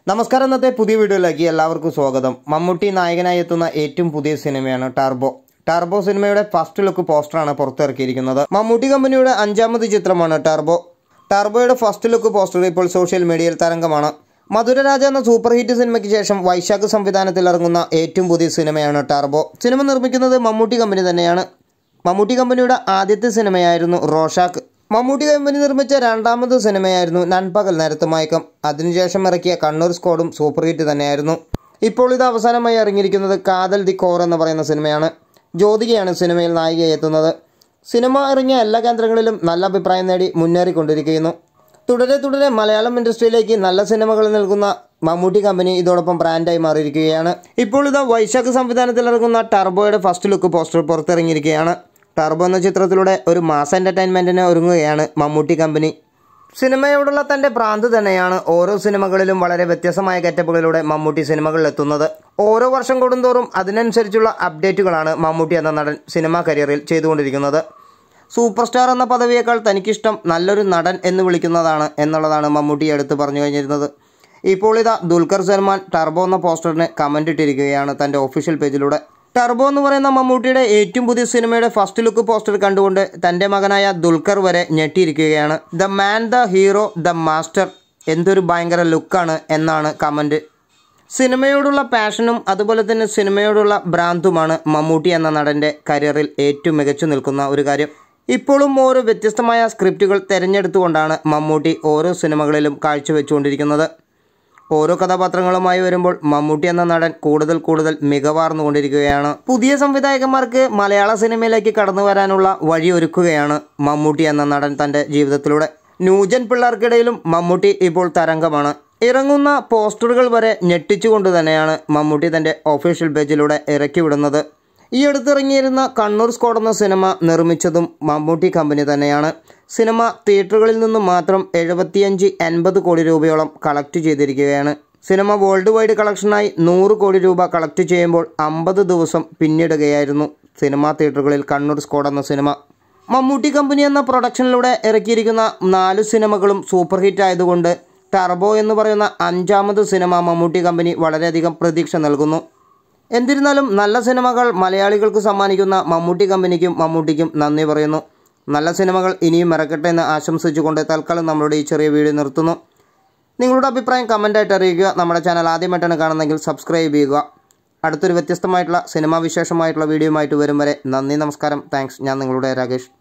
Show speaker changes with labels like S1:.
S1: നമസ്കാരം ഇന്നത്തെ പുതിയ വീഡിയോയിലേക്ക് എല്ലാവർക്കും സ്വാഗതം മമ്മൂട്ടി നായകനായി എത്തുന്ന ഏറ്റവും പുതിയ സിനിമയാണ് ടാർബോ ടാർബോ സിനിമയുടെ ഫസ്റ്റ് ലുക്ക് പോസ്റ്ററാണ് പുറത്തിറക്കിയിരിക്കുന്നത് മമ്മൂട്ടി കമ്പനിയുടെ അഞ്ചാമത് ചിത്രമാണ് ടാർബോ ടാർബോയുടെ ഫസ്റ്റ് ലുക്ക് പോസ്റ്റർ ഇപ്പോൾ സോഷ്യൽ മീഡിയയിൽ തരംഗമാണ് മധുരരാജ എന്ന സൂപ്പർ ഹിറ്റ് സിനിമയ്ക്ക് ശേഷം വൈശാഖ് സംവിധാനത്തിൽ ഇറങ്ങുന്ന ഏറ്റവും പുതിയ സിനിമയാണ് ടാർബോ സിനിമ നിർമ്മിക്കുന്നത് മമ്മൂട്ടി കമ്പനി തന്നെയാണ് മമ്മൂട്ടി കമ്പനിയുടെ ആദ്യത്തെ സിനിമയായിരുന്നു റോഷാക്ക് മമ്മൂട്ടി കമ്പനി നിർമ്മിച്ച രണ്ടാമത് സിനിമയായിരുന്നു നൻപകൽ നേരത്ത് മയക്കം അതിനുശേഷം ഇറക്കിയ കണ്ണൂർ സ്കോഡും സൂപ്പർ ഹിറ്റ് തന്നെയായിരുന്നു ഇപ്പോൾ ഇത് അവസാനമായി ഇറങ്ങിയിരിക്കുന്നത് കാതൽ ദി കോർ എന്ന് പറയുന്ന സിനിമയാണ് ജ്യോതികയാണ് സിനിമയിൽ നായികയായി എത്തുന്നത് സിനിമ ഇറങ്ങിയ എല്ലാ കേന്ദ്രങ്ങളിലും നല്ല അഭിപ്രായം നേടി മുന്നേറിക്കൊണ്ടിരിക്കുന്നു തുടരെ തുടരെ മലയാളം ഇൻഡസ്ട്രിയിലേക്ക് നല്ല സിനിമകൾ നൽകുന്ന മമ്മൂട്ടി കമ്പനി ഇതോടൊപ്പം ബ്രാൻഡായി മാറിയിരിക്കുകയാണ് ഇപ്പോൾ ഇത് വൈശാഖ് സംവിധാനത്തിൽ ഇറങ്ങുന്ന ടർബോയുടെ ഫസ്റ്റ് ലുക്ക് പോസ്റ്റർ പുറത്തിറങ്ങിയിരിക്കുകയാണ് ടർബോ എന്ന ചിത്രത്തിലൂടെ ഒരു മാസ് എൻ്റർടൈൻമെൻറ്റിന് ഒരുങ്ങുകയാണ് മമ്മൂട്ടി കമ്പനി സിനിമയോടുള്ള തന്റെ ഭ്രാന്ത് തന്നെയാണ് ഓരോ സിനിമകളിലും വളരെ വ്യത്യസ്തമായ ഗെറ്റപ്പുകളിലൂടെ മമ്മൂട്ടി സിനിമകളിൽ എത്തുന്നത് ഓരോ വർഷം കൂടുന്തോറും അതിനനുസരിച്ചുള്ള അപ്ഡേറ്റുകളാണ് മമ്മൂട്ടി എന്ന നടൻ സിനിമാ കരിയറിൽ ചെയ്തുകൊണ്ടിരിക്കുന്നത് സൂപ്പർ സ്റ്റാർ എന്ന പദവിയേക്കാൾ തനിക്കിഷ്ടം നല്ലൊരു നടൻ എന്ന് വിളിക്കുന്നതാണ് എന്നുള്ളതാണ് മമ്മൂട്ടി എടുത്തു പറഞ്ഞു കഴിഞ്ഞിരുന്നത് ഇപ്പോൾ ഇതാ ദുൽഖർ സൽമാൻ ടർബോ എന്ന പോസ്റ്ററിന് കമൻ്റ് ഇട്ടിരിക്കുകയാണ് തൻ്റെ ഒഫീഷ്യൽ പേജിലൂടെ ടർബോ എന്ന് പറയുന്ന മമ്മൂട്ടിയുടെ ഏറ്റവും പുതിയ സിനിമയുടെ ഫസ്റ്റ് ലുക്ക് പോസ്റ്റർ കണ്ടുകൊണ്ട് തൻ്റെ മകനായ ദുൽഖർ വരെ ഞെട്ടിയിരിക്കുകയാണ് the man the hero the master എന്തൊരു ഭയങ്കര ലുക്കാണ് എന്നാണ് കമൻറ്റ് സിനിമയോടുള്ള പാഷനും അതുപോലെ തന്നെ സിനിമയോടുള്ള ഭ്രാന്തുമാണ് മമ്മൂട്ടി എന്ന നടൻ്റെ കരിയറിൽ ഏറ്റവും മികച്ചു നിൽക്കുന്ന ഒരു കാര്യം ഇപ്പോഴും ഓരോ വ്യത്യസ്തമായ സ്ക്രിപ്റ്റുകൾ തിരഞ്ഞെടുത്തുകൊണ്ടാണ് മമ്മൂട്ടി ഓരോ സിനിമകളിലും കാഴ്ചവെച്ചുകൊണ്ടിരിക്കുന്നത് ഓരോ കഥാപാത്രങ്ങളുമായി വരുമ്പോൾ മമ്മൂട്ടി എന്ന നടൻ കൂടുതൽ കൂടുതൽ മികവാർന്നുകൊണ്ടിരിക്കുകയാണ് പുതിയ സംവിധായകന്മാർക്ക് മലയാള സിനിമയിലേക്ക് കടന്നു വരാനുള്ള വഴി ഒരുക്കുകയാണ് മമ്മൂട്ടി എന്ന നടൻ തൻ്റെ ജീവിതത്തിലൂടെ ന്യൂജൻ പിള്ളേർക്കിടയിലും മമ്മൂട്ടി ഇപ്പോൾ തരംഗമാണ് ഇറങ്ങുന്ന പോസ്റ്ററുകൾ വരെ ഞെട്ടിച്ചുകൊണ്ട് തന്നെയാണ് മമ്മൂട്ടി തൻ്റെ ഒഫീഷ്യൽ പേജിലൂടെ ഇറക്കി വിടുന്നത് ഈ അടുത്തിറങ്ങിയിരുന്ന കണ്ണൂർ സ്ക്വാഡ് എന്ന സിനിമ നിർമ്മിച്ചതും മമ്മൂട്ടി കമ്പനി തന്നെയാണ് സിനിമ തിയേറ്ററുകളിൽ നിന്നും മാത്രം എഴുപത്തിയഞ്ച് എൺപത് കോടി രൂപയോളം കളക്ട് ചെയ്തിരിക്കുകയാണ് സിനിമ വേൾഡ് വൈഡ് കളക്ഷനായി നൂറ് കോടി രൂപ കളക്ട് ചെയ്യുമ്പോൾ അമ്പത് ദിവസം പിന്നിടുകയായിരുന്നു സിനിമാ തിയേറ്ററുകളിൽ കണ്ണൂർ സ്ക്വാഡ് എന്ന സിനിമ മമ്മൂട്ടി കമ്പനി എന്ന പ്രൊഡക്ഷനിലൂടെ ഇറക്കിയിരിക്കുന്ന നാല് സിനിമകളും സൂപ്പർ ഹിറ്റ് ആയതുകൊണ്ട് ടർബോ എന്ന് പറയുന്ന അഞ്ചാമത് സിനിമ മമ്മൂട്ടി കമ്പനി വളരെയധികം പ്രതീക്ഷ നൽകുന്നു എന്നിരുന്നാലും നല്ല സിനിമകൾ മലയാളികൾക്ക് സമ്മാനിക്കുന്ന മമ്മൂട്ടി കമ്പനിക്കും മമ്മൂട്ടിക്കും നന്ദി പറയുന്നു നല്ല സിനിമകൾ ഇനിയും ഇറക്കട്ടെ എന്ന് ആശംസിച്ചുകൊണ്ട് തൽക്കാലം നമ്മളുടെ ഈ ചെറിയ വീഡിയോ നിർത്തുന്നു നിങ്ങളുടെ അഭിപ്രായം കമൻ്റായിട്ട് അറിയിക്കുക നമ്മുടെ ചാനൽ ആദ്യമായിട്ടാണ് കാണുന്നതെങ്കിൽ സബ്സ്ക്രൈബ് ചെയ്യുക അടുത്തൊരു വ്യത്യസ്തമായിട്ടുള്ള സിനിമാ വിശേഷമായിട്ടുള്ള വീഡിയോയുമായിട്ട് വരും വരെ നന്ദി നമസ്കാരം താങ്ക്സ് ഞാൻ നിങ്ങളുടെ രാകേഷ്